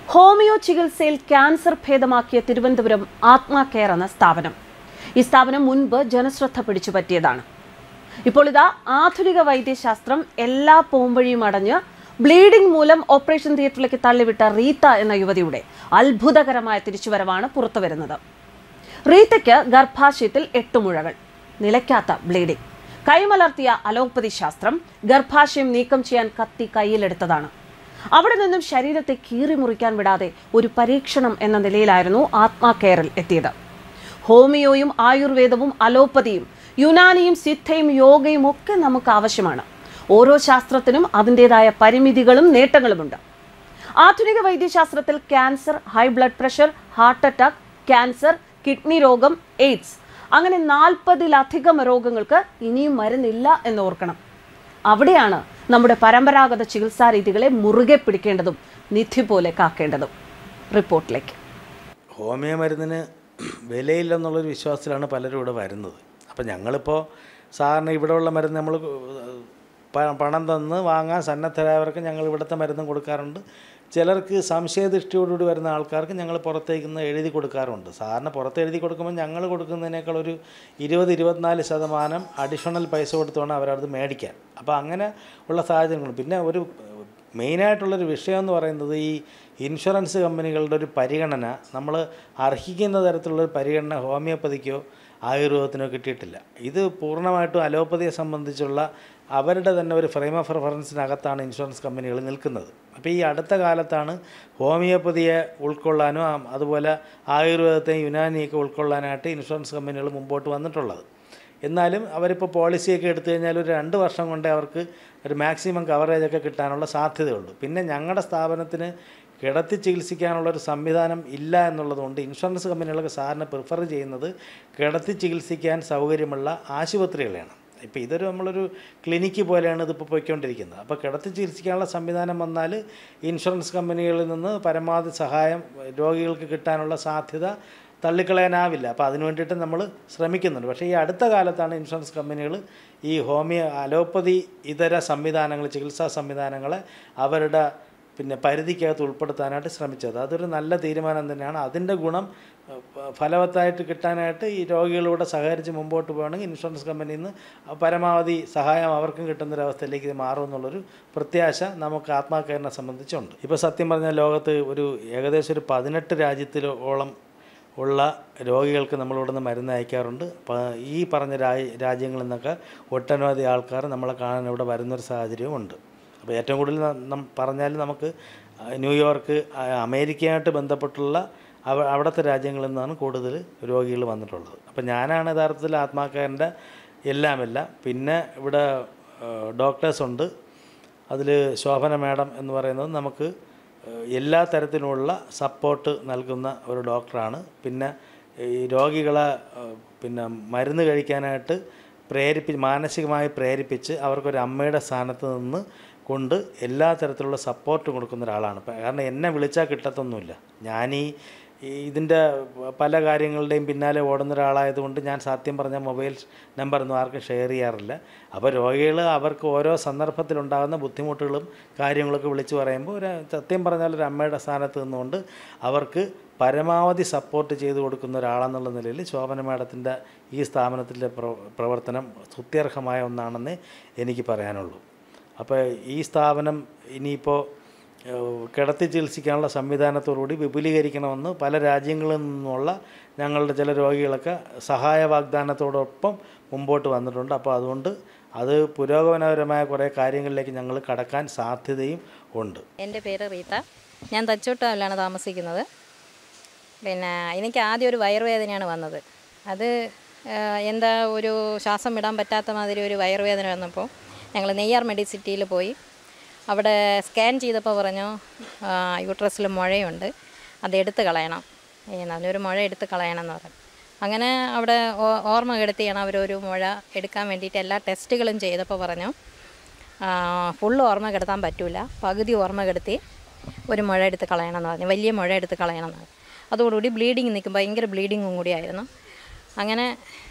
homeo ചികിത്സയിൽ cancer ഭേദമാക്കിയ Thiruvananthapuram ആത്മാ care എന്ന സ്ഥാപനം ഈ സ്ഥാപനം മുൻപ് ജനശ്രദ്ധ പിടിച്ചുപറ്റിയതാണ് ഇപ്പോൾ ഇതാ ആധുനിക വൈദ്യശാസ്ത്രം എല്ലാ പോംവഴിയും അടഞ്ഞ് ബ്ലീഡിംഗ് മൂലം ഓപ്പറേഷൻ തിയേറ്ററിലേക്ക് തള്ളിവിട്ട റീത്ത എന്ന യുവതിയുടെ അത്ഭുതകരമായ തിരിച്ചുവരവാണ് പുറത്തുവരുന്നത് റീത്തയ്ക്ക് ഗർഭാശയത്തിൽ എട്ട് മുഴകൾ നിലയ്ക്കാത്ത ബ്ലീഡിംഗ് കൈമലർത്തിയ അലോപ്പതി ശാസ്ത്രം ഗർഭാശയം നീക്കം ചെയ്യാൻ കത്തി കയ്യിലെടുത്തതാണ് അവിടെ നിന്നും ശരീരത്തെ കീറി മുറിക്കാൻ വിടാതെ ഒരു പരീക്ഷണം എന്ന നിലയിലായിരുന്നു ആത്മാ കെയറിൽ എത്തിയത് ഹോമിയോയും ആയുർവേദവും അലോപ്പതിയും യുനാനിയും സിദ്ധയും യോഗയും ഒക്കെ നമുക്ക് ആവശ്യമാണ് ഓരോ ശാസ്ത്രത്തിനും അതിൻ്റെതായ പരിമിതികളും നേട്ടങ്ങളുമുണ്ട് ആധുനിക വൈദ്യശാസ്ത്രത്തിൽ cancer high blood pressure heart attack cancer kidney രോഗം എയ്ഡ്സ് അങ്ങനെ നാൽപ്പതിലധികം രോഗങ്ങൾക്ക് ഇനിയും മരുന്നില്ല എന്ന് ഓർക്കണം അവിടെയാണ് നമ്മുടെ പരമ്പരാഗത ചികിത്സാ രീതികളെ മുറുകെ പിടിക്കേണ്ടതും നിധി പോലെ കാക്കേണ്ടതും റിപ്പോർട്ടിലേക്ക് ഹോമിയോ മരുന്നിന് വിലയില്ലെന്നുള്ളൊരു വിശ്വാസത്തിലാണ് പലരും ഇവിടെ വരുന്നത് അപ്പം ഞങ്ങളിപ്പോൾ സാധാരണ ഇവിടെയുള്ള മരുന്ന് നമ്മൾ പ- പണം തന്ന് വാങ്ങാൻ സന്നദ്ധരായവർക്ക് ഞങ്ങൾ ഇവിടുത്തെ മരുന്നും കൊടുക്കാറുണ്ട് ചിലർക്ക് സംശയദൃഷ്ടിയോടുകൂടി വരുന്ന ആൾക്കാർക്ക് ഞങ്ങൾ പുറത്തേക്ക് നിന്ന് എഴുതി കൊടുക്കാറുണ്ട് സാധാരണ പുറത്ത് എഴുതി കൊടുക്കുമ്പോൾ ഞങ്ങൾ കൊടുക്കുന്നതിനേക്കാൾ ഒരു ഇരുപത് ഇരുപത്തിനാല് ശതമാനം അഡീഷണൽ പൈസ കൊടുത്തുവേണം അവരത് മേടിക്കാൻ അപ്പോൾ അങ്ങനെ ഉള്ള സാഹചര്യങ്ങളുണ്ട് പിന്നെ ഒരു മെയിനായിട്ടുള്ളൊരു വിഷയം എന്ന് പറയുന്നത് ഈ ഇൻഷുറൻസ് കമ്പനികളുടെ ഒരു പരിഗണന നമ്മൾ അർഹിക്കുന്ന തരത്തിലുള്ള ഒരു പരിഗണന ഹോമിയോപ്പതിക്കോ ആയുർവേദത്തിനോ കിട്ടിയിട്ടില്ല ഇത് പൂർണ്ണമായിട്ടും അലോപ്പതിയെ സംബന്ധിച്ചുള്ള അവരുടെ തന്നെ ഒരു ഫ്രെയിം ഓഫ് റെഫറൻസിനകത്താണ് ഇൻഷുറൻസ് കമ്പനികൾ നിൽക്കുന്നത് അപ്പോൾ ഈ അടുത്ത കാലത്താണ് ഹോമിയോപ്പതിയെ ഉൾക്കൊള്ളാനും ആ- അതുപോലെ ആയുർവേദത്തെയും യുനാനിയൊക്കെ ഉൾക്കൊള്ളാനായിട്ട് ഇൻഷുറൻസ് കമ്പനികൾ മുമ്പോട്ട് വന്നിട്ടുള്ളത് എന്നാലും അവരിപ്പോൾ പോളിസിയൊക്കെ എടുത്തു കഴിഞ്ഞാൽ ഒരു രണ്ട് വർഷം കൊണ്ടേ അവർക്ക് ഒരു മാക്സിമം കവറേജ് ഒക്കെ കിട്ടാനുള്ള സാധ്യതയുള്ളൂ പിന്നെ ഞങ്ങളുടെ സ്ഥാപനത്തിന് കിടത്തി ചികിത്സിക്കാനുള്ള ഒരു സംവിധാനം ഇല്ല എന്നുള്ളതുകൊണ്ട് ഇൻഷുറൻസ് കമ്പനികളൊക്കെ സാറിന് പ്രിഫർ ചെയ്യുന്നത് കിടത്തി ചികിത്സിക്കാൻ സൗകര്യമുള്ള ആശുപത്രികളെയാണ് ഇപ്പോൾ ഇതൊരു നമ്മളൊരു ക്ലിനിക്ക് പോലെയാണ് ഇതിപ്പോൾ പോയിക്കൊണ്ടിരിക്കുന്നത് അപ്പോൾ കിടത്തി ചികിത്സിക്കാനുള്ള സംവിധാനം വന്നാൽ ഇൻഷുറൻസ് കമ്പനികളിൽ നിന്ന് പരമാവധി സഹായം രോഗികൾക്ക് കിട്ടാനുള്ള സാധ്യത തള്ളിക്കളയാനാവില്ല അപ്പോൾ അതിന് വേണ്ടിയിട്ട് നമ്മൾ ശ്രമിക്കുന്നുണ്ട് പക്ഷേ ഈ അടുത്ത കാലത്താണ് ഇൻഷുറൻസ് കമ്പനികൾ ഈ ഹോമിയോ അലോപ്പതി ഇതര സംവിധാനങ്ങൾ ചികിത്സാ സംവിധാനങ്ങളെ അവരുടെ പിന്നെ പരിധിക്കകത്ത് ഉൾപ്പെടുത്താനായിട്ട് ശ്രമിച്ചത് അതൊരു നല്ല തീരുമാനം തന്നെയാണ് അതിൻ്റെ ഗുണം ഏഹ്, ഫ- ഫലവത്തായിട്ട് കിട്ടാനായിട്ട് ഈ രോഗികളോട് സഹകരിച്ച് മുമ്പോട്ട് പോകണമെങ്കിൽ ഇൻഷുറൻസ് കമ്പനിയിൽ നിന്ന് പരമാവധി സഹായം അവർക്കും കിട്ടുന്നൊരവസ്ഥയിലേക്ക് ഇത് മാറുമെന്നുള്ളൊരു പ്രത്യാശ നമുക്ക് ആത്മാക്കയറിനെ സംബന്ധിച്ചുണ്ട് ഇപ്പോൾ സത്യം പറഞ്ഞാൽ ലോകത്ത് ഒരു ഏകദേശം ഒരു പതിനെട്ട് രാജ്യത്തിലോളം ഉള്ള രോഗികൾക്ക് നമ്മളിവിടുന്ന് മരുന്ന് അയക്കാറുണ്ട് അപ്പോൾ ഈ പറഞ്ഞ രാജ്യ രാജ്യങ്ങളിൽ നിന്നൊക്കെ ഒട്ടനവധി ആൾക്കാർ നമ്മളെ കാണാൻ ഇവിടെ വരുന്നൊരു സാഹചര്യവും ഉണ്ട് അപ്പോൾ ഏറ്റവും കൂടുതൽ ന- നം പറഞ്ഞാൽ നമുക്ക് ആ, ന്യൂയോർക്ക് ആ, അമേരിക്കയായിട്ട് ബന്ധപ്പെട്ടുള്ള അവ അവിടുത്തെ രാജ്യങ്ങളിൽ നിന്നാണ് കൂടുതൽ രോഗികൾ വന്നിട്ടുള്ളത് അപ്പോൾ ഞാനാണ് യഥാർത്ഥത്തിൽ ആത്മാക്കാരൻ്റെ എല്ലാമെല്ലാം പിന്നെ ഇവിടെ ഡോക്ടേഴ്സ് ഉണ്ട് അതിൽ ശോഭന മാഡം എന്ന് പറയുന്നത് നമുക്ക് ഏഹ്, എല്ലാ തരത്തിലുമുള്ള സപ്പോർട്ട് നൽകുന്ന ഒരു ഡോക്ടറാണ് പിന്നെ ഈ രോഗികളെ ഏഹ്, പിന്നെ മരുന്ന് കഴിക്കാനായിട്ട് പ്രേരിപ്പി മാനസികമായി പ്രേരിപ്പിച്ച് അവർക്കൊരു അമ്മയുടെ സ്ഥാനത്ത് നിന്ന് കൊണ്ട് എല്ലാ തരത്തിലുള്ള സപ്പോർട്ട് കൊടുക്കുന്ന ഒരാളാണ് ഇപ്പം കാരണം എന്നെ വിളിച്ചാൽ കിട്ടത്തൊന്നുമില്ല ഞാനീ ഈ ഇതിൻ്റെ പല കാര്യങ്ങളുടെയും പിന്നാലെ ഓടുന്ന ഒരാളായതുകൊണ്ട് ഞാൻ സത്യം പറഞ്ഞ മൊബൈൽ നമ്പറൊന്നും ആർക്കും ഷെയർ ചെയ്യാറില്ല അപ്പോൾ രോഗികൾ അവർക്ക് ഓരോ സന്ദർഭത്തിലുണ്ടാകുന്ന ബുദ്ധിമുട്ടുകളും കാര്യങ്ങളൊക്കെ വിളിച്ചു പറയുമ്പോൾ ഒരു സത്യം പറഞ്ഞാൽ ഒരു അമ്മയുടെ സ്ഥാനത്ത് നിന്നുകൊണ്ട് അവർക്ക് പരമാവധി സപ്പോർട്ട് ചെയ്തു കൊടുക്കുന്ന ഒരാളെന്നുള്ള നിലയിൽ ശോഭന മാഡത്തിൻ്റെ ഈ സ്ഥാപനത്തിലെ പ്രവ- പ്രവർത്തനം സ്തുത്യർഹമായ ഒന്നാണെന്നേ എനിക്ക് പറയാനുള്ളൂ അപ്പോൾ ഈ സ്ഥാപനം ഇനിയിപ്പോൾ ഏഹ്, കിടത്തി ചികിത്സിക്കാനുള്ള സംവിധാനത്തോടുകൂടി വിപുലീകരിക്കണമെന്ന് പല രാജ്യങ്ങളിൽ നിന്നുള്ള ഞങ്ങളുടെ ചില രോഗികളൊക്കെ സഹായ വാഗ്ദാനത്തോടൊപ്പം മുമ്പോട്ട് വന്നിട്ടുണ്ട് അപ്പോൾ അതുകൊണ്ട് അത് പുരോഗമനപരമായ കുറേ കാര്യങ്ങളിലേക്ക് ഞങ്ങൾ കടക്കാൻ സാധ്യതയും ഉണ്ട് എൻ്റെ പേര് റീത്ത ഞാൻ തച്ചോട്ടാവിലാണ് താമസിക്കുന്നത് പിന്നെ എനിക്ക് ആദ്യം ഒരു വയറുവേദനയാണ് വന്നത് അത് ആ, എന്താ ഒരു ശ്വാസം വിടാൻ പറ്റാത്ത മാതിരി ഒരു വയറുവേദന വന്നപ്പോൾ ഞങ്ങൾ നെയ്യാർ മെഡിസിറ്റിയിൽ പോയി അവിടെ സ്കാൻ ചെയ്തപ്പോൾ പറഞ്ഞു യൂട്രസിൽ മുഴയുണ്ട് അത് എടുത്ത് കളയണം ഏ, നല്ലൊരു മുഴ എടുത്ത് കളയണം എന്ന് പറഞ്ഞു അങ്ങനെ അവിടെ ഓ- ഓർമ്മ കെടുത്തിയാണ് അവരൊരു മുഴ എടുക്കാൻ വേണ്ടിയിട്ട് എല്ലാ ടെസ്റ്റുകളും ചെയ്തപ്പോൾ പറഞ്ഞു ഫുൾ ഓർമ്മ കെടുത്താൻ പറ്റൂല പകുതി ഓർമ്മ കെടുത്തി ഒരു മുഴ എടുത്ത് കളയണമെന്ന് പറഞ്ഞു വലിയ മുഴ എടുത്ത് കളയണമെന്ന് പറഞ്ഞു അതോടുകൂടി ബ്ലീഡിങ് നിൽക്കും ഭയങ്കര ബ്ലീഡിങ്ങും കൂടിയായിരുന്നു അങ്ങനെ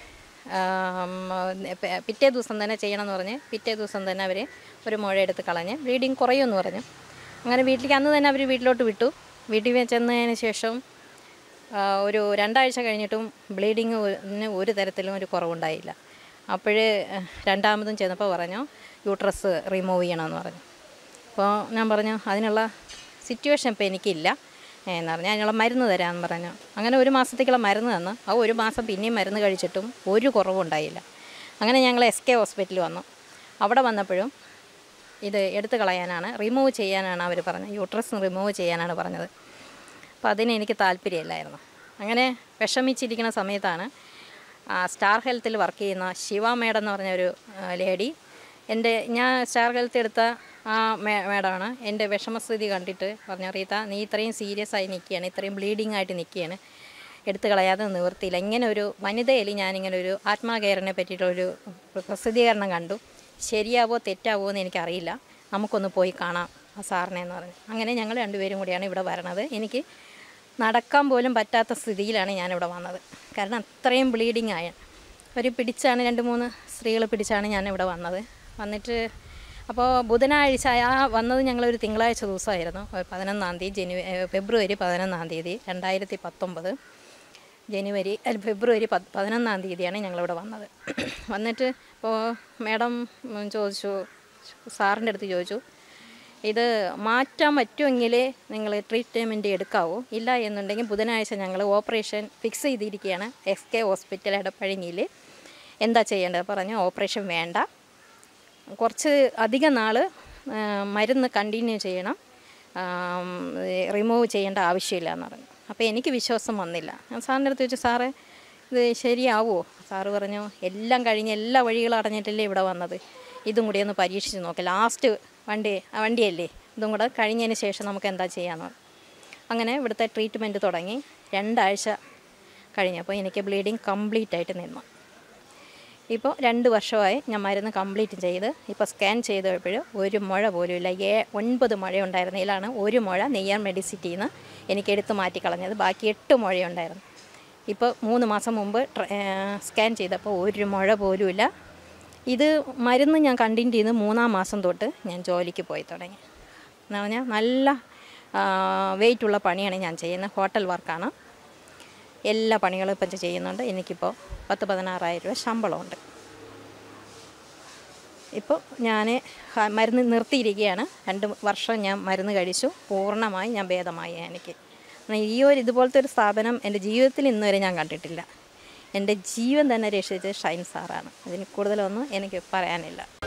ആം, പ- പിറ്റേ ദിവസം തന്നെ ചെയ്യണമെന്ന് പറഞ്ഞ് പിറ്റേ ദിവസം തന്നെ അവർ ഒരു മുഴ എടുത്ത് കളഞ്ഞ് ബ്ലീഡിങ് കുറയുമെന്ന് പറഞ്ഞു അങ്ങനെ വീട്ടിലേക്ക് അന്ന് തന്നെ അവർ വീട്ടിലോട്ട് വിട്ടു വീട്ടിൽ ചെന്നതിന് ശേഷം ആ, ഒരു രണ്ടാഴ്ച കഴിഞ്ഞിട്ടും ബ്ലീഡിങ്ങിന് ഒരു തരത്തിലും ഒരു കുറവുണ്ടായില്ല അപ്പോഴേ രണ്ടാമതും ചെന്നപ്പോൾ പറഞ്ഞു യൂട്രസ് റിമൂവ് ചെയ്യണമെന്ന് പറഞ്ഞു അപ്പോൾ ഞാൻ പറഞ്ഞു അതിനുള്ള സിറ്റുവേഷൻ ഇപ്പോൾ എനിക്കില്ല എന്ന് പറഞ്ഞു അതിനുള്ള മരുന്ന് തരാമെന്ന് പറഞ്ഞു അങ്ങനെ ഒരു മാസത്തേക്കുള്ള മരുന്ന് തന്നു ആ ഒരു മാസം പിന്നെയും മരുന്ന് കഴിച്ചിട്ടും ഒരു കുറവും ഉണ്ടായില്ല അങ്ങനെ ഞങ്ങൾ എസ് കെ ഹോസ്പിറ്റലിൽ വന്നു അവിടെ വന്നപ്പോഴും ഇത് എടുത്തു കളയാനാണ് റിമൂവ് ചെയ്യാനാണ് അവർ പറഞ്ഞത് യൂട്രസ് റിമൂവ് ചെയ്യാനാണ് പറഞ്ഞത് അപ്പോൾ അതിന് എനിക്ക് താല്പര്യമില്ലായിരുന്നു അങ്ങനെ വിഷമിച്ചിരിക്കുന്ന സമയത്താണ് ആ, സ്റ്റാർ ഹെൽത്തിൽ വർക്ക് ചെയ്യുന്ന ശിവ മേഡം എന്ന് പറഞ്ഞ ഒരു ആ, ലേഡി എൻ്റെ ഞാൻ സ്റ്റാർ ഹെൽത്ത് എടുത്ത ആ മേ മേഡമാണ് എൻ്റെ വിഷമസ്ഥിതി കണ്ടിട്ട് പറഞ്ഞു റീത്ത നീ ഇത്രയും സീരിയസ് ആയി നിൽക്കുകയാണ് ഇത്രയും ബ്ലീഡിങ് ആയിട്ട് നിൽക്കുകയാണ് എടുത്തു കളയാതെ നിവൃത്തിയില്ല ഇങ്ങനെ ഒരു വനിതയിൽ ഞാനിങ്ങനെ ഒരു ആത്മാകെയറിനെ പറ്റിയിട്ടൊരു പ്രസിദ്ധീകരണം കണ്ടു ശരിയാവോ തെറ്റാവോ എന്ന് എനിക്കറിയില്ല നമുക്കൊന്ന് പോയി കാണാം ആ സാറിനെ എന്ന് പറഞ്ഞു അങ്ങനെ ഞങ്ങൾ രണ്ടുപേരും കൂടിയാണ് ഇവിടെ വരണത് എനിക്ക് നടക്കാൻ പോലും പറ്റാത്ത സ്ഥിതിയിലാണ് ഞാനിവിടെ വന്നത് കാരണം അത്രയും ബ്ലീഡിങ് ആയ ഒരു പിടിച്ചാണ് രണ്ട് മൂന്ന് സ്ത്രീകൾ പിടിച്ചാണ് ഞാനിവിടെ വന്നത് വന്നിട്ട് അപ്പോൾ ബുധനാഴ്ച ആ വന്നത് ഞങ്ങളൊരു തിങ്കളാഴ്ച ദിവസമായിരുന്നു ഒരു പതിനൊന്നാം തീയതി ജനുവരി ഫെബ്രുവരി പതിനൊന്നാം തീയതി രണ്ടായിരത്തി പത്തൊമ്പത് ജനുവരി അല്ല ഫെബ്രുവരി പത് പതിനൊന്നാം തീയതിയാണ് ഞങ്ങളിവിടെ വന്നത് വന്നിട്ട് ഇപ്പോൾ മാഡം ഉം, ചോദിച്ചു സാറിൻ്റെ അടുത്ത് ചോദിച്ചു ഇത് മാറ്റാൻ പറ്റുമെങ്കിൽ നിങ്ങൾ ട്രീറ്റ്മെൻറ്റ് എടുക്കാവൂ ഇല്ല എന്നുണ്ടെങ്കിൽ ബുധനാഴ്ച ഞങ്ങൾ ഓപ്പറേഷൻ ഫിക്സ് ചെയ്തിരിക്കുകയാണ് എസ് കെ ഹോസ്പിറ്റൽ എടപ്പഴിഞ്ഞിൽ എന്താ ചെയ്യേണ്ടത് പറഞ്ഞു ഓപ്പറേഷൻ വേണ്ട കുറച്ച് അധികം നാൾ മരുന്ന് കണ്ടിന്യൂ ചെയ്യണം റിമൂവ് ചെയ്യേണ്ട ആവശ്യമില്ല എന്ന് പറഞ്ഞു അപ്പോൾ എനിക്ക് വിശ്വാസം വന്നില്ല ഞാൻ സാറിൻ്റെ അടുത്ത് ചോദിച്ചു സാറേ ഇത് ശരിയാവുമോ സാറ് പറഞ്ഞു എല്ലാം കഴിഞ്ഞ് എല്ലാ വഴികളും അടഞ്ഞിട്ടല്ലേ ഇവിടെ വന്നത് ഇതും കൂടി ഒന്ന് പരീക്ഷിച്ച് നോക്കാം ലാസ്റ്റ് വണ്ടി ആ വണ്ടിയല്ലേ ഇതും കൂടെ കഴിഞ്ഞതിന് ശേഷം നമുക്ക് എന്താ ചെയ്യാമെന്ന് പറഞ്ഞു അങ്ങനെ ഇവിടുത്തെ ട്രീറ്റ്മെൻറ്റ് തുടങ്ങി രണ്ടാഴ്ച കഴിഞ്ഞപ്പോൾ എനിക്ക് ബ്ലീഡിങ് കംപ്ലീറ്റ് ആയിട്ട് നിന്നു ഇപ്പോൾ രണ്ട് വർഷമായി ഞാൻ മരുന്ന് കംപ്ലീറ്റ് ചെയ്ത് ഇപ്പോൾ സ്കാൻ ചെയ്തപ്പോൾ ഒരു മുഴ പോലും ഇല്ല ഏ ഒൻപത് മുഴ ഉണ്ടായിരുന്നതിലാണ് ഒരു മുഴ നെയ്യാർ മെഡിസിറ്റിയിൽ നിന്ന് എനിക്ക് എടുത്ത് മാറ്റിക്കളഞ്ഞത് ബാക്കി എട്ട് മുഴയുണ്ടായിരുന്നു ഇപ്പോൾ മൂന്ന് മാസം മുമ്പ് ട്ര- ഏ, സ്കാൻ ചെയ്തപ്പോൾ ഒരു മുഴ പോലുമില്ല ഇത് മരുന്ന് ഞാൻ കണ്ടിന്യൂ ചെയ്ത് മൂന്നാം മാസം തൊട്ട് ഞാൻ ജോലിക്ക് പോയി തുടങ്ങി എന്ന് പറഞ്ഞാൽ നല്ല വെയിറ്റുള്ള പണിയാണ് ഞാൻ ചെയ്യുന്നത് ഹോട്ടൽ വർക്കാണ് എല്ലാ പണികളും ഇപ്പം ചെയ്യുന്നുണ്ട് എനിക്കിപ്പോൾ പത്ത് പതിനാറായിരം രൂപ ശമ്പളമുണ്ട് ഇപ്പോൾ ഞാൻ മരുന്ന് നിർത്തിയിരിക്കുകയാണ് രണ്ട് വർഷം ഞാൻ മരുന്ന് കഴിച്ചു പൂർണ്ണമായി ഞാൻ ഭേദമായി എനിക്ക് എന്നാൽ ഈ ഒരു ഇതുപോലത്തെ ഒരു സ്ഥാപനം എൻ്റെ ജീവിതത്തിൽ ഇന്ന് വരെ ഞാൻ കണ്ടിട്ടില്ല എൻ്റെ ജീവൻ തന്നെ രക്ഷിച്ചത് ഷൈൻ സാറാണ് അതിന് കൂടുതലൊന്നും എനിക്ക് പറയാനില്ല